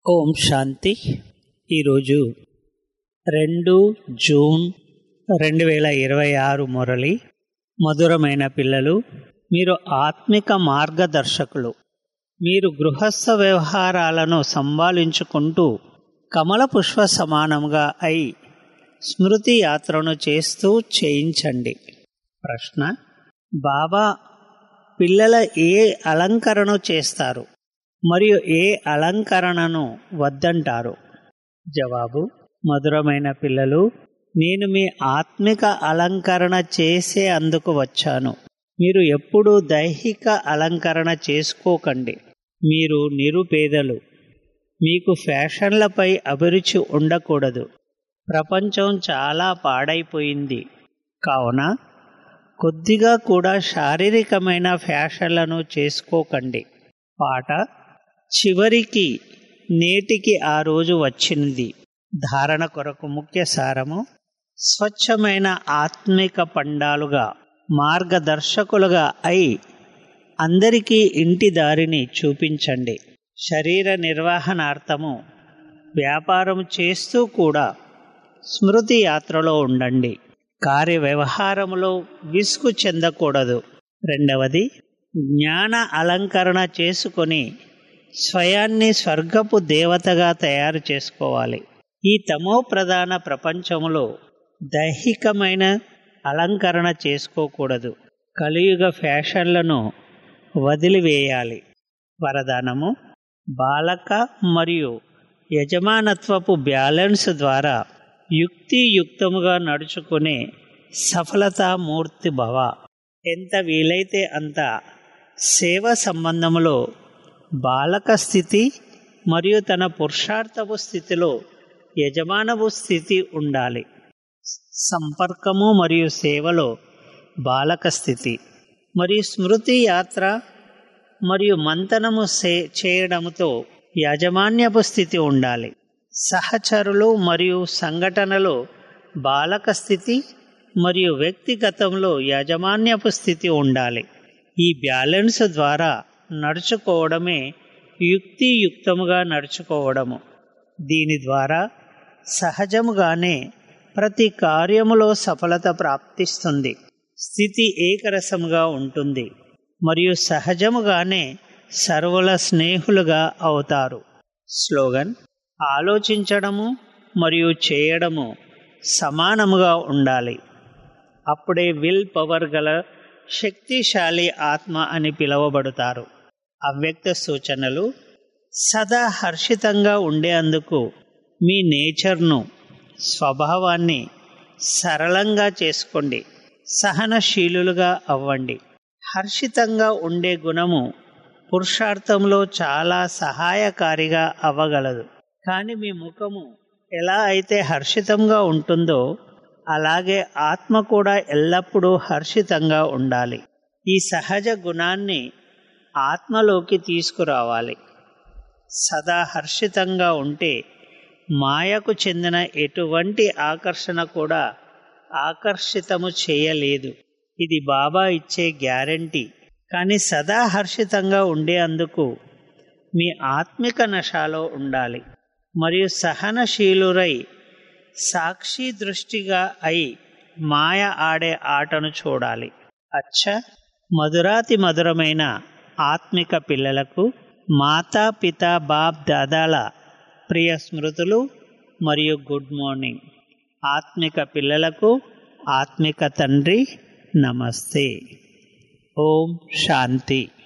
ఓం శాంతి ఈరోజు రెండు జూన్ రెండు వేల ఇరవై ఆరు మురళి మధురమైన పిల్లలు మీరు ఆత్మిక మార్గదర్శకులు మీరు గృహస్థ వ్యవహారాలను సంభాళించుకుంటూ కమల పుష్ప సమానంగా అయి స్మృతి యాత్రను చేస్తూ చేయించండి ప్రశ్న బాబా పిల్లల ఏ అలంకరణ చేస్తారు మరియు ఏ అలంకరణను వద్దంటారు జవాబు మధురమైన పిల్లలు నేను మీ ఆత్మిక అలంకరణ చేసే అందుకు వచ్చాను మీరు ఎప్పుడూ దైహిక అలంకరణ చేసుకోకండి మీరు నిరుపేదలు మీకు ఫ్యాషన్లపై అభిరుచి ఉండకూడదు ప్రపంచం చాలా పాడైపోయింది కావున కొద్దిగా కూడా శారీరకమైన ఫ్యాషన్లను చేసుకోకండి పాట చివరికి నేటికి ఆ రోజు వచ్చింది ధారణ కొరకు ముఖ్య సారము స్వచ్ఛమైన ఆత్మిక పండాలుగా మార్గదర్శకులుగా అయి అందరికీ ఇంటి దారిని చూపించండి శరీర నిర్వహణార్థము వ్యాపారం చేస్తూ కూడా స్మృతి యాత్రలో ఉండండి కార్య వ్యవహారములో విసుగు చెందకూడదు రెండవది జ్ఞాన అలంకరణ చేసుకొని స్వయాన్ని స్వర్గపు దేవతగా తయారు చేసుకోవాలి ఈ తమో ప్రధాన ప్రపంచంలో దైహికమైన అలంకరణ చేసుకోకూడదు కలియుగ ఫ్యాషన్లను వదిలివేయాలి వరదానము బాలక మరియు యజమానత్వపు బ్యాలెన్స్ ద్వారా యుక్తియుక్తముగా నడుచుకునే సఫలతామూర్తి భవ ఎంత వీలైతే అంత సేవ సంబంధంలో బాలక స్థితి మరియు తన పురుషార్థపు స్థితిలో యజమానపు స్థితి ఉండాలి సంపర్కము మరియు సేవలో బాలక స్థితి మరియు స్మృతి యాత్ర మరియు మంతనము సే చేయడంతో యాజమాన్యపు స్థితి ఉండాలి సహచరులు మరియు సంఘటనలో బాలక స్థితి మరియు వ్యక్తిగతంలో యాజమాన్యపు స్థితి ఉండాలి ఈ బ్యాలెన్స్ ద్వారా నడుచుకోవడమే యుక్తియుక్తముగా నడుచుకోవడము దీని ద్వారా సహజముగానే ప్రతి కార్యములో సఫలత ప్రాప్తిస్తుంది స్థితి ఏకరసముగా ఉంటుంది మరియు సహజముగానే సర్వుల స్నేహులుగా అవుతారు స్లోగన్ ఆలోచించడము మరియు చేయడము సమానముగా ఉండాలి అప్పుడే విల్ పవర్ గల శక్తిశాలి ఆత్మ అని పిలువబడతారు అవ్యక్త సూచనలు సదా హర్షితంగా ఉండేందుకు మీ నేచర్ను స్వభావాన్ని సరళంగా చేసుకోండి సహనశీలులుగా అవ్వండి హర్షితంగా ఉండే గుణము పురుషార్థంలో చాలా సహాయకారిగా అవ్వగలదు కానీ మీ ముఖము ఎలా అయితే హర్షితంగా ఉంటుందో అలాగే ఆత్మ కూడా ఎల్లప్పుడూ హర్షితంగా ఉండాలి ఈ సహజ గుణాన్ని ఆత్మలోకి తీసుకురావాలి సదా హర్షితంగా ఉంటే మాయకు చెందిన ఎటువంటి ఆకర్షణ కూడా ఆకర్షితము చేయలేదు ఇది బాబా ఇచ్చే గ్యారంటీ కానీ సదా హర్షితంగా ఉండేందుకు మీ ఆత్మిక నశాలో ఉండాలి మరియు సహనశీలురై సాక్షి దృష్టిగా అయి మాయ ఆడే ఆటను చూడాలి అచ్చ మధురాతి మధురమైన ఆత్మిక పిల్లలకు మాతా పిత బాప్ దాదాల ప్రియ స్మృతులు మరియు గుడ్ మార్నింగ్ ఆత్మిక పిల్లలకు ఆత్మిక తండ్రి నమస్తే ఓం శాంతి